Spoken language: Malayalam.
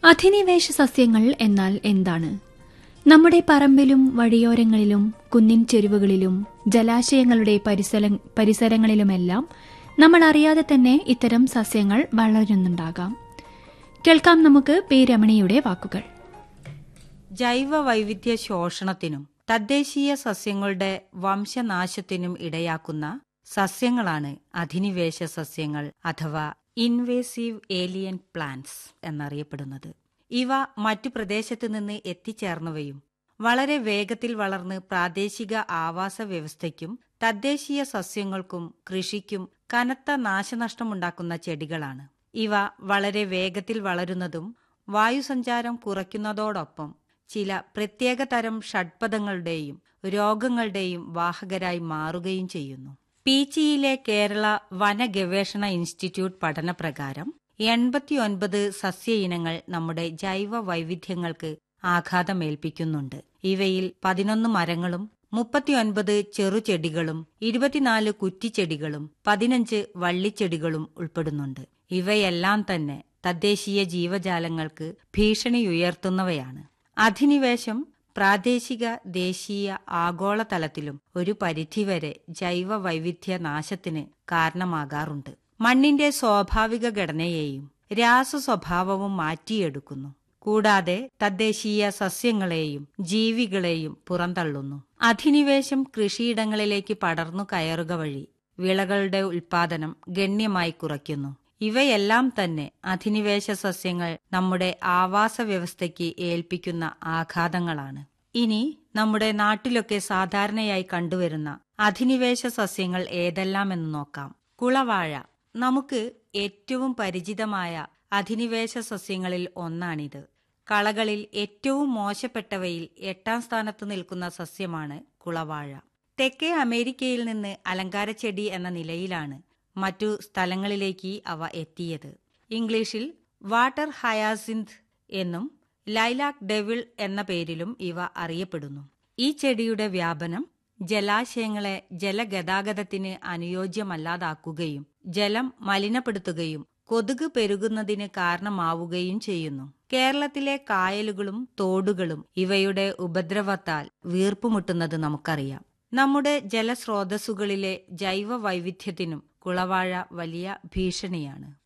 അധിനിവേശ സസ്യങ്ങൾ എന്നാൽ എന്താണ് നമ്മുടെ പറമ്പിലും വഴിയോരങ്ങളിലും കുന്നിൻ ചെരുവുകളിലും ജലാശയങ്ങളുടെ പരിസര- പരിസരങ്ങളിലുമെല്ലാം നമ്മൾ അറിയാതെ തന്നെ ഇത്തരം സസ്യങ്ങൾ വളരുന്നുണ്ടാകാം കേൾക്കാം നമുക്ക് പി രമണിയുടെ വാക്കുകൾ ജൈവ വൈവിധ്യ ശോഷണത്തിനും തദ്ദേശീയ സസ്യങ്ങളുടെ വംശനാശത്തിനും ഇടയാക്കുന്ന സസ്യങ്ങളാണ് അധിനിവേശ സസ്യങ്ങൾ അഥവാ ഇൻവേസീവ് ഏലിയൻ പ്ലാന്റ്സ് എന്നറിയപ്പെടുന്നത് ഇവ മറ്റു പ്രദേശത്തു നിന്ന് എത്തിച്ചേർന്നവയും വളരെ വേഗത്തിൽ വളർന്ന് പ്രാദേശിക ആവാസ വ്യവസ്ഥയ്ക്കും തദ്ദേശീയ സസ്യങ്ങൾക്കും കൃഷിക്കും കനത്ത നാശനഷ്ടമുണ്ടാക്കുന്ന ചെടികളാണ് ഇവ വളരെ വേഗത്തിൽ വളരുന്നതും വായുസഞ്ചാരം കുറയ്ക്കുന്നതോടൊപ്പം ചില പ്രത്യേക തരം ഷഡ്പഥങ്ങളുടെയും രോഗങ്ങളുടെയും വാഹകരായി മാറുകയും ചെയ്യുന്നു പീച്ചിയിലെ കേരള വന ഗവേഷണ ഇൻസ്റ്റിറ്റ്യൂട്ട് പഠനപ്രകാരം എൺപത്തിയൊൻപത് സസ്യ ഇനങ്ങൾ നമ്മുടെ ജൈവ വൈവിധ്യങ്ങൾക്ക് ആഘാതമേൽപ്പിക്കുന്നുണ്ട് ഇവയിൽ പതിനൊന്ന് മരങ്ങളും മുപ്പത്തിയൊൻപത് ചെറുചെടികളും ഇരുപത്തിനാല് കുറ്റിച്ചെടികളും പതിനഞ്ച് വള്ളിച്ചെടികളും ഉൾപ്പെടുന്നുണ്ട് ഇവയെല്ലാം തന്നെ തദ്ദേശീയ ജീവജാലങ്ങൾക്ക് ഭീഷണിയുയർത്തുന്നവയാണ് അധിനിവേശം പ്രാദേശിക ദേശീയ ആഗോളതലത്തിലും ഒരു പരിധിവരെ ജൈവ വൈവിധ്യ നാശത്തിന് കാരണമാകാറുണ്ട് മണ്ണിന്റെ സ്വാഭാവിക ഘടനയെയും രാസ സ്വഭാവവും മാറ്റിയെടുക്കുന്നു കൂടാതെ തദ്ദേശീയ സസ്യങ്ങളെയും ജീവികളെയും പുറന്തള്ളുന്നു അധിനിവേശം കൃഷിയിടങ്ങളിലേക്ക് പടർന്നു കയറുക വഴി വിളകളുടെ ഉൽപാദനം ഗണ്യമായി കുറയ്ക്കുന്നു ഇവയെല്ലാം തന്നെ അധിനിവേശ സസ്യങ്ങൾ നമ്മുടെ ആവാസ വ്യവസ്ഥയ്ക്ക് ഏൽപ്പിക്കുന്ന ആഘാതങ്ങളാണ് ഇനി നമ്മുടെ നാട്ടിലൊക്കെ സാധാരണയായി കണ്ടുവരുന്ന അധിനിവേശ സസ്യങ്ങൾ ഏതെല്ലാമെന്ന് നോക്കാം കുളവാഴ നമുക്ക് ഏറ്റവും പരിചിതമായ അധിനിവേശ സസ്യങ്ങളിൽ ഒന്നാണിത് കളകളിൽ ഏറ്റവും മോശപ്പെട്ടവയിൽ എട്ടാം സ്ഥാനത്ത് നിൽക്കുന്ന സസ്യമാണ് കുളവാഴ തെക്കേ അമേരിക്കയിൽ നിന്ന് അലങ്കാരച്ചെടി എന്ന നിലയിലാണ് മറ്റു സ്ഥലങ്ങളിലേക്ക് അവ എത്തിയത് ഇംഗ്ലീഷിൽ വാട്ടർ ഹയാസിന്ത് എന്നും ലൈലാക് ഡെവിൾ എന്ന പേരിലും ഇവ അറിയപ്പെടുന്നു ഈ ചെടിയുടെ വ്യാപനം ജലാശയങ്ങളെ ജലഗതാഗതത്തിന് അനുയോജ്യമല്ലാതാക്കുകയും ജലം മലിനപ്പെടുത്തുകയും കൊതുക് പെരുകുന്നതിന് കാരണമാവുകയും ചെയ്യുന്നു കേരളത്തിലെ കായലുകളും തോടുകളും ഇവയുടെ ഉപദ്രവത്താൽ വീർപ്പുമുട്ടുന്നത് നമുക്കറിയാം നമ്മുടെ ജലസ്രോതസ്സുകളിലെ ജൈവ വൈവിധ്യത്തിനും കുളവാഴ വലിയ ഭീഷണിയാണ്